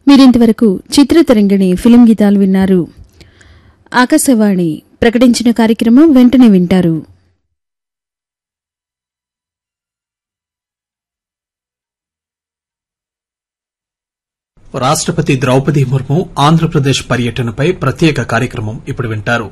మీరింతవరకు చిత్రతరంగిణి ఫిలిం గీతాలు విన్నారు ఆకాశవాణి ప్రకటించిన కార్యక్రమం వెంటనే వింటారు రాష్ట్రపతి ద్రౌపది ముర్ము ఆంధ్రప్రదేశ్ పర్యటనపై ప్రత్యేక కార్యక్రమం ఇప్పుడు వింటారు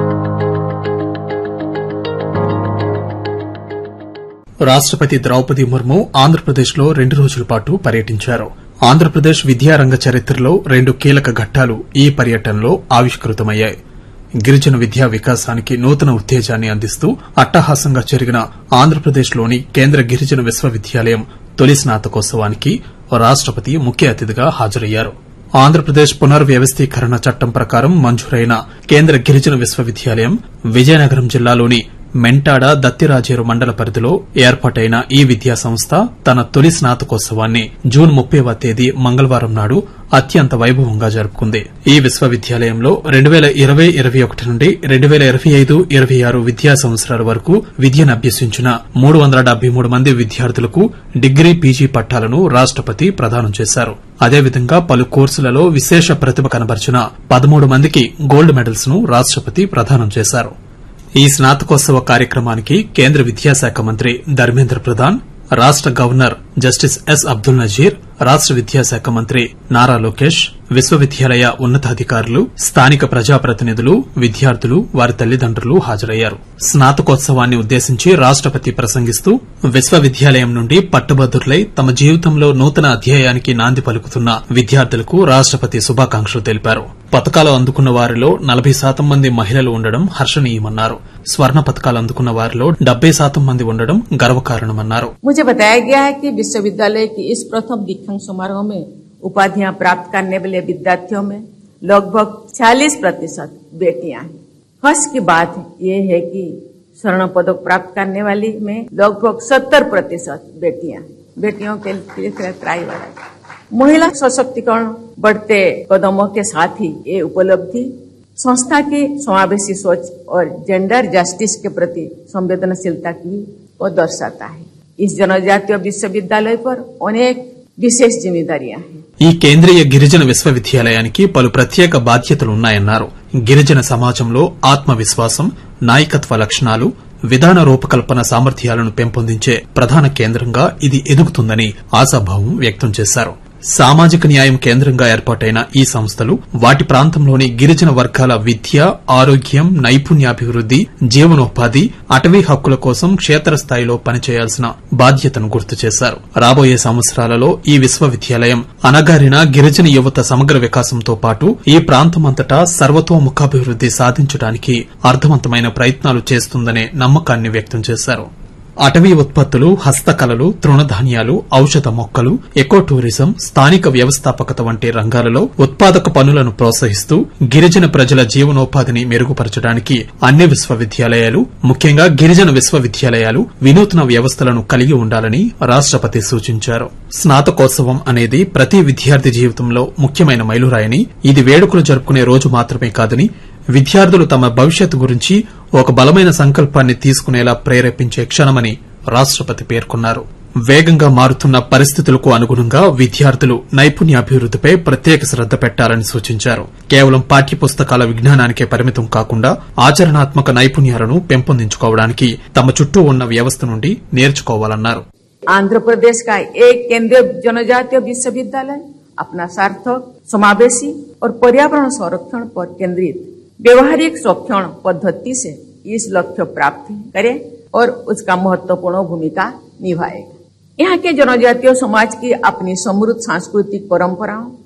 రాష్ట్రపతి ద్రౌపది ముర్ము ఆంధ్రప్రదేశ్లో రెండు రోజుల పాటు పర్యటించారు ఆంధ్రప్రదేశ్ విద్యారంగ చరిత్రలో రెండు కీలక ఘట్టాలు ఈ పర్యటనలో ఆవిష్కృతమయ్యాయి గిరిజన విద్యా వికాసానికి నూతన ఉత్తేజాన్ని అందిస్తూ అట్టహాసంగా జరిగిన ఆంధ్రప్రదేశ్లోని కేంద్ర గిరిజన విశ్వవిద్యాలయం తొలి స్నాతకోత్సవానికి రాష్ట్రపతి ముఖ్య అతిథిగా హాజరయ్యారు ఆంధ్రప్రదేశ్ పునర్వ్యవస్థీకరణ చట్టం ప్రకారం మంజూరైన కేంద్ర గిరిజన విశ్వవిద్యాలయం విజయనగరం జిల్లాలోని మెంటాడ దత్తిరాజేరు మండల పరిధిలో ఏర్పాటైన ఈ విద్యా సంస్థ తన తొలి స్నాతకోత్సవాన్ని జూన్ ముప్పైవ తేదీ మంగళవారం నాడు అత్యంత వైభవంగా జరుపుకుంది ఈ విశ్వవిద్యాలయంలో రెండు వేల ఇరవై ఇరవై ఒకటి నుండి రెండు వేల ఇరవై ఐదు ఇరవై ఆరు విద్యా సంవత్సరాల వరకు విద్యను అభ్యసించిన మూడు వందల డెబ్బై మూడు మంది విద్యార్థులకు డిగ్రీ పీజీ పట్టాలను రాష్ట్రపతి ప్రదానం చేశారు అదేవిధంగా పలు కోర్సులలో విశేష ప్రతిభ కనబరిచిన పదమూడు మందికి గోల్డ్ మెడల్స్ ను రాష్ట్రపతి ప్రదానం చేశారు ఈ స్నాతకోత్సవ కార్యక్రమానికి కేంద్ర విద్యాశాఖ మంత్రి ధర్మేంద్ర ప్రధాన్ రాష్ట governor justice S Abdul Nazeer రాష్ట విద్యాశాఖ మంత్రి నారా లోకేష్ విశ్వవిద్యాలయ ఉన్నతాధికారులు స్థానిక ప్రజాప్రతినిధులు విద్యార్థులు వారి తల్లిదండ్రులు హాజరయ్యారు స్నాతకోత్సవాన్ని ఉద్దేశించి రాష్టపతి ప్రసంగిస్తూ విశ్వవిద్యాలయం నుండి పట్టుభద్రులై తమ జీవితంలో నూతన అధ్యాయానికి నాంది పలుకుతున్న విద్యార్థులకు రాష్టపతి శుభాకాంక్షలు తెలిపారు పథకాలు అందుకున్న వారిలో నలభై శాతం మంది మహిళలు ఉండడం హర్షణీయమన్నారు స్వర్ణ పథకాలు అందుకున్న వారిలో డెబ్బై శాతం మంది ఉండడం గర్వకారణమన్నారు मुझे बताया गया है कि विश्वविद्यालय की इस प्रथम दीक्षांत समारोह में उपाधियां प्राप्त करने वाले विद्यार्थियों में लगभग 40 प्रतिशत बेटियां हैं हर्ष की बात यह है कि स्वर्ण पदक प्राप्त करने वाली में लगभग 70 प्रतिशत बेटियां हैं। बेटियों के लिए ट्राई वाला महिला सशक्तिकरण बढ़ते कदमों के साथ ही ये उपलब्धि संस्था की समावेशी सोच और जेंडर जस्टिस के प्रति संवेदनशीलता की को दर्शाता है इस जनजातीय विश्वविद्यालय पर अनेक विशेष जिम्मेदारियां हैं ఈ కేంద్రీయ గిరిజన విశ్వవిద్యాలయానికి పలు ప్రత్యేక బాధ్యతలున్నాయన్నారు గిరిజన సమాజంలో ఆత్మవిశ్వాసం నాయకత్వ లక్షణాలు విధాన రూపకల్పన సామర్థ్యాలను పెంపొందించే ప్రధాన కేంద్రంగా ఇది ఎదుగుతుందని ఆశాభావం వ్యక్తం చేశారు సామాజిక న్యాయం కేంద్రంగా ఏర్పాటైన ఈ సంస్థలు వాటి ప్రాంతంలోని గిరిజన వర్గాల విద్య ఆరోగ్యం నైపుణ్యాభివృద్ది జీవనోపాధి అటవీ హక్కుల కోసం క్షేత్రస్థాయిలో పనిచేయాల్సిన బాధ్యతను గుర్తు చేశారు రాబోయే సంవత్సరాలలో ఈ విశ్వవిద్యాలయం అనగారిన గిరిజన యువత సమగ్ర వికాసంతో పాటు ఈ ప్రాంతమంతటా సర్వతోముఖాభివృద్ది సాధించడానికి అర్థవంతమైన ప్రయత్నాలు చేస్తుందనే నమ్మకాన్ని వ్యక్తం చేశారు అటవీ ఉత్పత్తులు హస్తకళలు తృణధాన్యాలు ఔషధ మొక్కలు ఎకో టూరిజం స్థానిక వ్యవస్థాపకత వంటి రంగాలలో ఉత్పాదక పనులను ప్రోత్సహిస్తూ గిరిజన ప్రజల జీవనోపాధిని మెరుగుపరచడానికి అన్ని విశ్వవిద్యాలయాలు ముఖ్యంగా గిరిజన విశ్వవిద్యాలయాలు వినూత్న వ్యవస్థలను కలిగి ఉండాలని రాష్టపతి సూచించారు స్నాతకోత్సవం అనేది ప్రతి విద్యార్థి జీవితంలో ముఖ్యమైన మైలురాయని ఇది వేడుకలు జరుపుకునే రోజు మాత్రమే కాదని విద్యార్థులు తమ భవిష్యత్తు గురించి ఒక బలమైన సంకల్పాన్ని తీసుకునేలా ప్రేరేపించే క్షణమని రాష్టపతి పేర్కొన్నారు వేగంగా మారుతున్న పరిస్థితులకు అనుగుణంగా విద్యార్థులు నైపుణ్యాభివృద్దిపై ప్రత్యేక శ్రద్ద పెట్టాలని సూచించారు కేవలం పాఠ్యపుస్తకాల విజ్ఞానానికే పరిమితం కాకుండా ఆచరణాత్మక నైపుణ్యాలను పెంపొందించుకోవడానికి తమ చుట్టూ ఉన్న వ్యవస్థ నుండి నేర్చుకోవాలన్నారు आंध्र प्रदेश का एक केंद्रीय जनजातीय विश्वविद्यालय अपना सार्थक समावेशी और पर्यावरण संरक्षण पर केंद्रित व्यवहारिक संरक्षण पद्धति से इस लक्ष्य प्राप्त करे और उसका महत्वपूर्ण भूमिका निभाएगा यहाँ के जनजातीय समाज की अपनी समृद्ध सांस्कृतिक परंपराओं